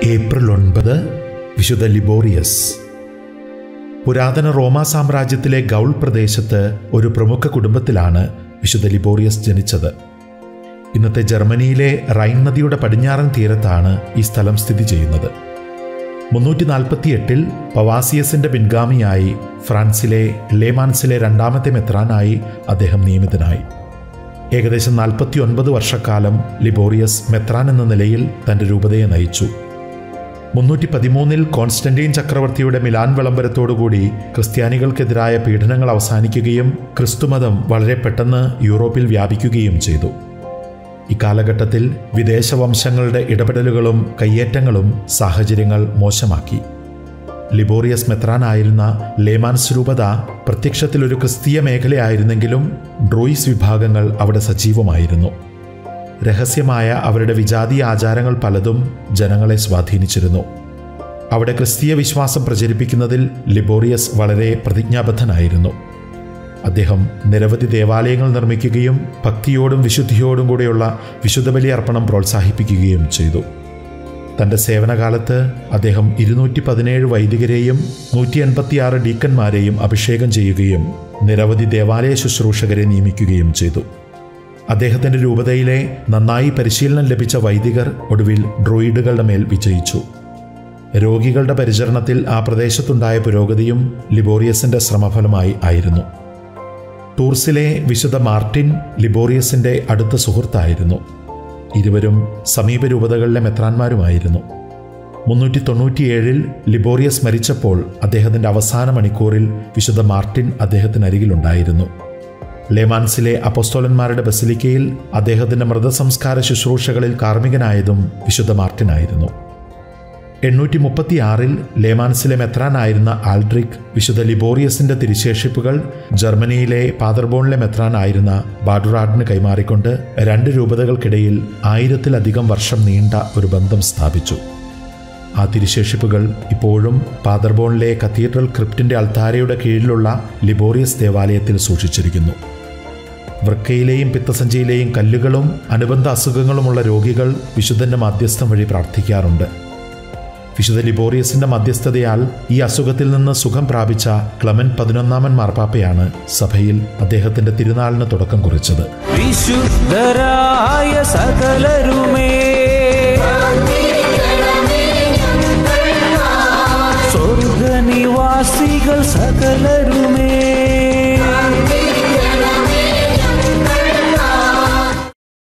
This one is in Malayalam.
ഏപ്രിൽ ഒൻപത് വിശുദ്ധ ലിബോറിയസ് പുരാതന റോമാ സാമ്രാജ്യത്തിലെ ഗൗൾ പ്രദേശത്ത് ഒരു പ്രമുഖ കുടുംബത്തിലാണ് വിശുദ്ധ ലിബോറിയസ് ജനിച്ചത് ഇന്നത്തെ ജർമ്മനിയിലെ റൈൻ നദിയുടെ പടിഞ്ഞാറൻ തീരത്താണ് ഈ സ്ഥലം സ്ഥിതി ചെയ്യുന്നത് മുന്നൂറ്റി നാൽപ്പത്തി എട്ടിൽ പവാസിയസിന്റെ പിൻഗാമിയായി ഫ്രാൻസിലെ ലേമാൻസിലെ രണ്ടാമത്തെ മെത്രാനായി അദ്ദേഹം നിയമിതനായി ഏകദേശം നാൽപ്പത്തി ഒൻപത് വർഷക്കാലം ലിബോറിയസ് മെത്രാൻ എന്ന നിലയിൽ തന്റെ രൂപതയെ നയിച്ചു മുന്നൂറ്റി പതിമൂന്നിൽ കോൺസ്റ്റന്റീൻ ചക്രവർത്തിയുടെ മിലാൻ വിളംബരത്തോടുകൂടി ക്രിസ്ത്യാനികൾക്കെതിരായ പീഡനങ്ങൾ അവസാനിക്കുകയും ക്രിസ്തുമതം വളരെ പെട്ടെന്ന് യൂറോപ്പിൽ വ്യാപിക്കുകയും ചെയ്തു ഇക്കാലഘട്ടത്തിൽ വിദേശ വംശങ്ങളുടെ ഇടപെടലുകളും കയ്യേറ്റങ്ങളും സാഹചര്യങ്ങൾ മോശമാക്കി ലിബോറിയസ് മെത്രാനായിരുന്ന ലേമാൻസ് രൂപത പ്രത്യക്ഷത്തിൽ ഒരു ക്രിസ്തീയ മേഖലയായിരുന്നെങ്കിലും ഡ്രോയിസ് വിഭാഗങ്ങൾ അവിടെ സജീവമായിരുന്നു രഹസ്യമായ അവരുടെ വിജാതീയ ആചാരങ്ങൾ പലതും ജനങ്ങളെ സ്വാധീനിച്ചിരുന്നു അവിടെ ക്രിസ്തീയ വിശ്വാസം പ്രചരിപ്പിക്കുന്നതിൽ ലിബോറിയസ് വളരെ പ്രതിജ്ഞാബദ്ധനായിരുന്നു അദ്ദേഹം നിരവധി ദേവാലയങ്ങൾ നിർമ്മിക്കുകയും ഭക്തിയോടും വിശുദ്ധിയോടും കൂടെയുള്ള വിശുദ്ധ ബലി അർപ്പണം പ്രോത്സാഹിപ്പിക്കുകയും ചെയ്തു തൻ്റെ സേവനകാലത്ത് അദ്ദേഹം ഇരുന്നൂറ്റി പതിനേഴ് വൈദികരെയും നൂറ്റി എൺപത്തിയാറ് ഡീക്കന്മാരെയും അഭിഷേകം ചെയ്യുകയും നിരവധി ദേവാലയ ശുശ്രൂഷകരെ നിയമിക്കുകയും ചെയ്തു അദ്ദേഹത്തിൻ്റെ രൂപതയിലെ നന്നായി പരിശീലനം ലഭിച്ച വൈദികർ ഒടുവിൽ ഡ്രോയിഡുകളുടെ മേൽ വിജയിച്ചു രോഗികളുടെ പരിചരണത്തിൽ ആ പ്രദേശത്തുണ്ടായ പുരോഗതിയും ലിബോറിയസിന്റെ ശ്രമഫലമായി ആയിരുന്നു ടൂർസിലെ വിശുദ്ധ മാർട്ടിൻ ലിബോറിയസിന്റെ അടുത്ത സുഹൃത്തായിരുന്നു ഇരുവരും സമീപ രൂപതകളിലെ മെത്രാന്മാരുമായിരുന്നു മുന്നൂറ്റി തൊണ്ണൂറ്റിയേഴിൽ ലിബോറിയസ് മരിച്ചപ്പോൾ അദ്ദേഹത്തിൻ്റെ അവസാന മണിക്കൂറിൽ വിശുദ്ധ മാർട്ടിൻ അദ്ദേഹത്തിനരികിലുണ്ടായിരുന്നു ലേമാൻസിലെ അപ്പോസ്തോലന്മാരുടെ ബസിലിക്കയിൽ അദ്ദേഹത്തിൻ്റെ മൃതസംസ്കാര ശുശ്രൂഷകളിൽ കാർമ്മികനായതും വിശുദ്ധ മാർട്ടിനായിരുന്നു എണ്ണൂറ്റി മുപ്പത്തിയാറിൽ ലേമാൻസിലെ മെത്രാനായിരുന്ന ആൽഡ്രിക് വിശുദ്ധ ലിബോറിയസിന്റെ തിരിശേഷിപ്പുകൾ ജർമ്മനിയിലെ പാതർബോണിലെ മെത്രാനായിരുന്ന ബാഡുറാഡിന് കൈമാറിക്കൊണ്ട് രണ്ട് രൂപതകൾക്കിടയിൽ ആയിരത്തിലധികം വർഷം നീണ്ട ഒരു ബന്ധം സ്ഥാപിച്ചു ആ തിരിശേഷിപ്പുകൾ ഇപ്പോഴും പാതർബോണിലെ കത്തീഡ്രൽ ക്രിപ്റ്റിന്റെ അൾത്താരയുടെ കീഴിലുള്ള ലിബോറിയസ് ദേവാലയത്തിൽ സൂക്ഷിച്ചിരിക്കുന്നു വൃക്കയിലെയും പിത്തസഞ്ചിയിലെയും കല്ലുകളും അനുബന്ധ അസുഖങ്ങളുമുള്ള രോഗികൾ വിശുദ്ധന്റെ മധ്യസ്ഥം വഴി പ്രാർത്ഥിക്കാറുണ്ട് വിശുദ്ധ ലിബോറിയസിന്റെ മധ്യസ്ഥതയാൽ ഈ അസുഖത്തിൽ നിന്ന് സുഖം പ്രാപിച്ച ക്ലമൻ പതിനൊന്നാമൻ മാർപ്പാപ്പയാണ് സഭയിൽ അദ്ദേഹത്തിന്റെ തിരുനാളിന് തുടക്കം കുറിച്ചത് വിശുദ്ധരായ സകലരുമേ സ്വർഗനിവാസികൾ സകലരും